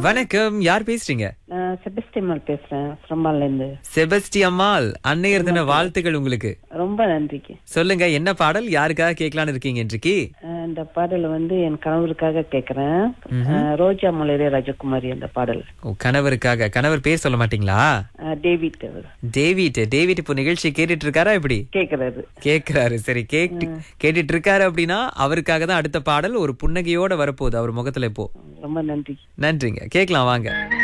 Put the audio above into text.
வணக்கம் யார் பேசுறீங்க நான் செபஸ்டிமல் பேசுறேன் சிரம்பால இருந்து செபஸ்டி அம்மாள் அன்னையர் தின வாழ்த்துக்கள் உங்களுக்கு ரொம்ப நன்றிக்கு சொல்லுங்க என்ன பாடல் யாருக்காக கேட்கலான்னு இருக்கீங்க இன்றைக்கு அஹ் இந்த பாடல் வந்து என் கணவருக்காக கேக்குறேன் அஹ் ரோஜா மலரே ராஜகுமாரி அந்த பாடல் ஓ, கணவருக்காக கணவர் பேர் சொல்ல மாட்டீங்களா அஹ் டேவிட் அவர் டேவிட் டேவிட் இப்போ நிகழ்ச்சி கேட்டுட்டு இருக்காரா இப்படி கேக்குறாரு கேக்குறாரு சரி கேட்டு கேட்டுட்டு இருக்காரு அப்படின்னா அவருக்காக தான் அடுத்த பாடல் ஒரு புன்னகையோட வரப்போகுது அவர் முகத்துல இப்போ ரொம்ப நன்றி நன்றிங்க கேட்கலாம் வாங்க